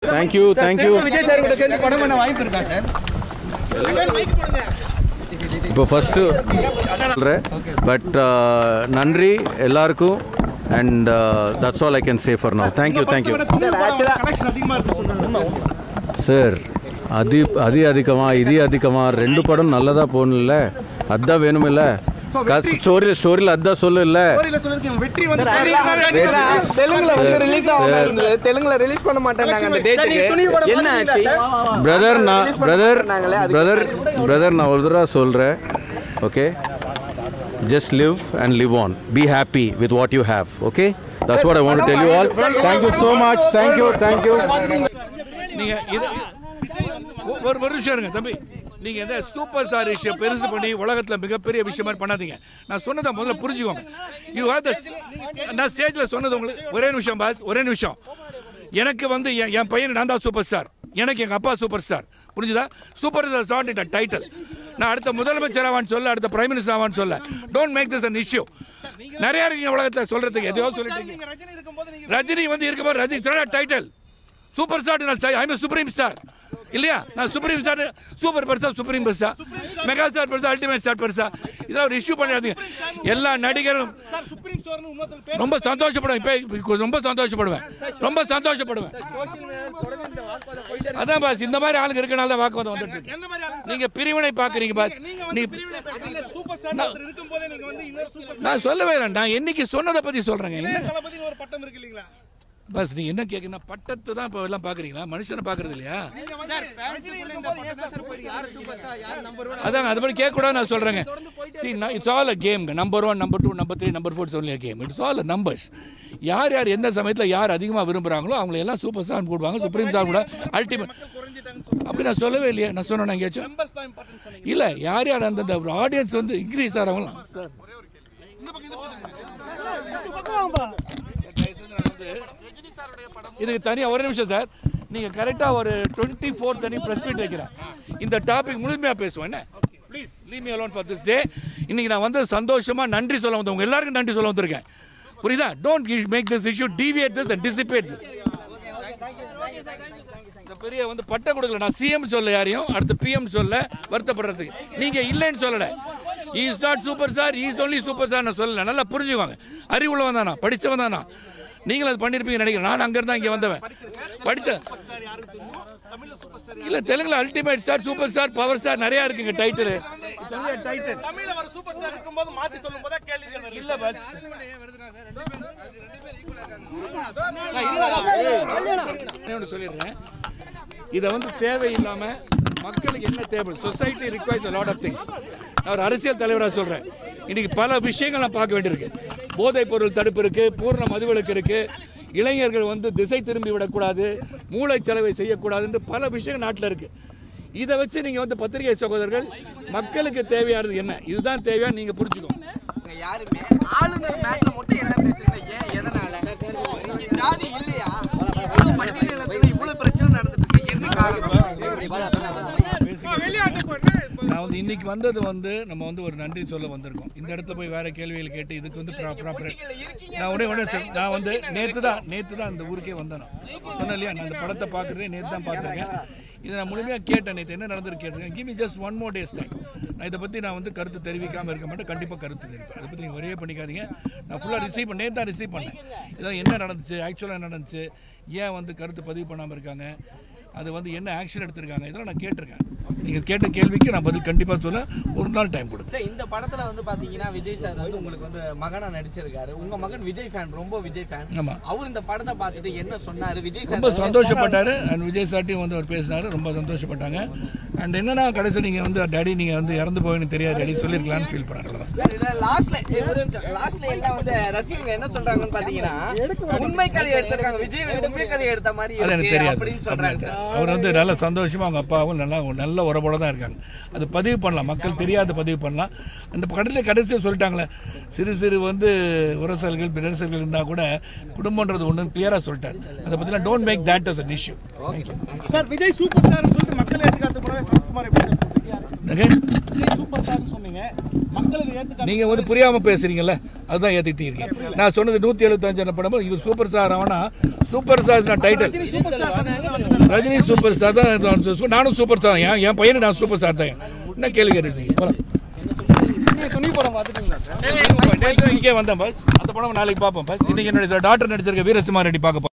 Thank you thank you Vijay sir கூட சேர்ந்து படம் பண்ண வாய்ப்பு இருக்கா சார் இப்போ ஃபஸ்ட்டு சொல்கிறேன் பட் நன்றி எல்லாருக்கும் and that's all I can say for now thank you thank you sir அதி அதி அதிகமாக இது அதிகமாக ரெண்டு படம் நல்லதாக போகணும்ல அதான் வேணுமில்ல ஸ்டோரி ஸ்டோரியில் அதான் சொல்லு இல்லை தெலுங்குல வந்து ரிலீஸ் ஆகும் தெலுங்குல ரிலீஸ் பண்ண மாட்டாங்க அந்த டேட்டுக்கு என்ன ஆச்சு பிரதர் நான் பிரதர் பிரதர் பிரதர் நான் ஒரு தடவை சொல்கிறேன் okay just live and live on be happy with what you have okay that's what I want tell you all thank you so much thank you thank you நீங்க இது ஒ- ஒரு ஒரு விஷயம் இருங்க தம்பி நீங்க எந்த சூப்பர் ஸ்டார் விஷயம் பெருசு பண்ணி உலகத்துல மிகப்பெரிய விஷயம் மாதிரி பண்ணாதீங்க நான் சொன்னதை முதல்ல புரிஞ்சுக்கோங்க யூ ஹேவ் நான் ஸ்டேஜ்ல சொன்னது உங்களுக்கு ஒரே நிமிஷம் பாஸ் ஒரே நிமிஷம் எனக்கு வந்து என் என் பையன் நான் தான் சூப்பர் ஸ்டார் எனக்கு எங்க அப்பா சூப்பர் ஸ்டார் புரிஞ்சுதா super star not it title நான் அடுத்த முதலமைச்சர் ஆவான்னு சொல்ல அடுத்த பிரைம் மினிஸ்டர் ஆவான்னு சொல்ல don't make this an issue நிறைய இருக்கீங்க உலகத்தில் சொல்றதுக்கு எதையோ சொல்லிட்டீங்க ரஜினி வந்து இருக்கும்போது ரஜினி டைட்டில் சூப்பர் ஸ்டார் நான் ஐம் சுப்ரீம் ஸ்டார் இல்லையா நான் சுப்ரீம் ஸ்டார் சூப்பர் பெருசா சுப்ரீம் பெருசா மெகா ஸ்டார் பெருசா அல்டிமேட் ஸ்டார் பெருசா இதெல்லாம் ஒரு இஷ்யூ பண்ணாதீங்க எல்லா நடிகரும் ரொம்ப சந்தோஷப்படுவேன் இப்போ ரொம்ப சந்தோஷப்படுவேன் ரொம்ப சந்தோஷப்படுவேன் அதான் பாஸ் இந்த மாதிரி ஆளுங்க இருக்கனால தான் வாக்குவாதம் வந்துட்டு இருக்கு. நீங்க பிரிவினை பாக்குறீங்க பாஸ் நீ நான் சொல்லவே இல்லை நான் என்னைக்கு சொன்னதை பத்தி சொல்றேங்க என்ன பஸ் நீ என்ன கேட்கணும் பட்டத்தை தான் இப்போ எல்லாம் பார்க்குறீங்களா மனுஷனை பார்க்கறது இல்லையா அதாங்க அது மாதிரி கேட்கக்கூடாது நான் சொல்கிறேங்க see it's all a game number one number two number three number four சொல்லி கேம் இட்ஸ் ஆல் நம்பர்ஸ் யார் யார் எந்த சமயத்தில் யார் அதிகமாக விரும்புகிறாங்களோ அவங்களை எல்லாம் சூப்பர் ஸ்டார் போடுவாங்க சுப்ரீம் ஸ்டார் கூட அல்டிமேட் அப்படி நான் சொல்லவே இல்லையா நான் சொன்னேன் எங்கேயாச்சும் இல்லை யார் யார் அந்தந்த ஆடியன்ஸ் வந்து இன்க்ரீஸ் ஆகிறவங்களாம் இதுக்கு தனியாக ஒரு நிமிஷம் சார் நீங்கள் கரெக்டாக ஒரு டுவெண்ட்டி ஃபோர் தனி ப்ரெஸ் மீட் வைக்கிறேன் இந்த டாபிக் முழுமையாக பேசுவேன் என்ன please leave me alone for this day இன்னைக்கு நான் வந்து சந்தோஷமாக நன்றி சொல்ல வந்தேன் உங்க எல்லாருக்கும் நன்றி சொல்ல வந்திருக்கேன் புரியுதா don't make this issue deviate this and dissipate this இந்த பெரிய வந்து பட்டம் கொடுக்கல நான் சிஎம் சொல்ல யாரையும் அடுத்து பிஎம் சொல்ல வருத்தப்படுறதுக்கு நீங்க இல்லைன்னு சொல்லல is not super star is only super star நான் சொல்லல நல்லா புரிஞ்சுக்கோங்க அறிவுள்ளவன் தானா படிச்சவன் தானா நீங்களும் அது பண்ணியிருப்பீங்க நினைக்கிறேன் நான் அங்க இருந்தா இங்க வந்தவன் படிச்ச இல்ல தெலுங்குல ultimate star super star power star நிறைய இருக்குங்க டைட்டில் டைட்டில் இல்ல பஸ் ஒன்று சொல்லிடுறேன் இதை வந்து தேவையில்லாம மக்களுக்கு என்ன தேவை society requires lot of things நான் ஒரு அரசியல் தலைவராக சொல்றேன் இன்னைக்கு பல விஷயங்கள் நான் பார்க்க வேண்டியிருக்கு போதைப் பொருள் தடுப்பு இருக்கு பூர்ண மதுவிலக்கு இருக்கு இளைஞர்கள் வந்து திசை திரும்பி விடக்கூடாது மூளை செலவை செய்யக்கூடாதுன்னு பல விஷயங்கள் நாட்டில் இருக்கு இதை வச்சு நீங்க வந்து பத்திரிகை சகோதரர்கள் மக்களுக்கு தேவையானது என்ன இதுதான் தேவையா நீங்க புரிஞ்சுக்கோங்க யாருமே ஆளுநர் மேட்ல மட்டும் என்ன பேசுறீங்க ஏன் எதனால இங்க ஜாதி இல்லையா இவ்வளவு பட்டியலினத்துல இவ்வளவு பிரச்சனை நடந்துட்டு இருக்கு என்ன காரணம் நான் வந்து இன்னைக்கு வந்தது வந்து நம்ம வந்து ஒரு நன்றி சொல்ல வந்திருக்கோம் இந்த இடத்துல போய் வேற கேள்விகள் கேட்டு இதுக்கு வந்து ப்ராப்பர் நான் ஒரே ஒரே சொல் நான் வந்து நேற்று தான் நேற்று தான் அந்த ஊருக்கே வந்தேன் நான் சொன்னேன் இல்லையா நான் அந்த படத்தை பார்க்குறதே நேற்று தான் பார்த்துருக்கேன் இதை நான் முழுமையாக கேட்டேன் நேற்று என்ன நடந்திருக்கு கேட்டிருக்கேன் give me just one more days time நான் இதை பற்றி நான் வந்து கருத்து தெரிவிக்காமல் இருக்க மாட்டேன் கண்டிப்பாக கருத்து தெரிவிப்பேன் அதை பற்றி நீங்கள் ஒரே பண்ணிக்காதீங்க நான் ஃபுல்லாக ரிசீவ் பண்ண நேற்று தான் ரிசீவ் பண்ணேன் இதெல்லாம் என்ன நடந்துச்சு ஆக்சுவலாக என்ன நடந்துச்சு ஏன் வந்து கருத்து பதிவு பண்ணாமல் இருக்காங்க அது வந்து என்ன ஆக்ஷன் எடுத்திருக்காங்க இதெல்லாம் நான் கேட்டிருக்கேன் நீங்கள் கேட்ட கேள்விக்கு நான் பதில் கண்டிப்பாக சொல்ல ஒரு நாள் டைம் கொடுத்தேன் சார் இந்த படத்துல வந்து பாத்தீங்கன்னா விஜய் சார் வந்து உங்களுக்கு வந்து மகனா நடிச்சிருக்காரு உங்க மகன் விஜய் ஃபேன் ரொம்ப விஜய் ஃபேன் ஆமா. அவர் இந்த படத்தை பார்த்துட்டு என்ன சொன்னாரு விஜய் ரொம்ப சார் சந்தோஷப்பட்டாரு அண்ட் விஜய் சார்ட்டையும் வந்து அவர் பேசினாரு ரொம்ப சந்தோஷப்பட்டாங்க அண்ட் என்னன்னா கடைசி நீங்க வந்து டேடி நீங்க வந்து இறந்து போயின்னு தெரியாது டேடி சொல்லிருக்கலாம்னு ஃபீல் பண்ணாரு லாஸ்ட்ல லாஸ்ட்ல எல்லாம் வந்து ரசிகர்கள் என்ன சொல்றாங்கன்னு பாத்தீங்கன்னா உண்மை கதையை எடுத்திருக்காங்க விஜய் உண்மை கதையை எடுத்த மாதிரி அது எனக்கு இருக்கு தெரியாது அப்படின்னு அப்படி சொல்றாங்க எனக்கு தெரியாது. அவர் வந்து நல்ல சந்தோஷமா அவங்க அப்பாவும் நல்லா நல்ல உறவோட தான் இருக்காங்க அது பதிவு பண்ணலாம் மக்கள் தெரியாத பதிவு பண்ணலாம் அந்த கடையில் கடைசியில் சொல்லிட்டாங்களே சிறு சிறு வந்து உரசல்கள் பிரசல்கள் இருந்தால் கூட குடும்பன்றது ஒன்று கிளியராக சொல்லிட்டார் அதை பற்றிலாம் don't make that as an issue sir Vijay super ஸ்டார்னு சொல்லிட்டு மக்கள் ஏற்றுக்காத போறவே சரத்குமார் எப்படி சார் சொல்றீங்க விஜய் சூப்பர் ஸ்டார்னு சொன்னீங்க மக்கள் இதை ஏற்றுக்காத நீங்க வந்து புரியாம பேசுறீங்கல்ல அதுதான் ஏத்துக்கிட்டே இருக்கீங்க நான் சொன்னது நூத்தி எழுபத்தஞ்சு படம் இவர் சூப்பர் ஸ்டார் ஆனா super star title super star Rajini super star தான் நான் சு- நானும் சூப்பர் ஸ்டார் என் என் பையனை நான் சூப்பர் ஸ்டார் தான் என்ன கேள்வி கேட்டுருக்கீங்க போலாம். துணி படம் பார்த்துட்டீங்களா சார் நேத்து இங்கே வந்தேன் பஸ் அந்த படம் நாளைக்கு பார்ப்போம் பஸ் இன்னைக்கு என்னுடைய டாக்டர் நடிச்சிருக்க வீரசிம்மா ரெட்டி பார்க்க போறேன்.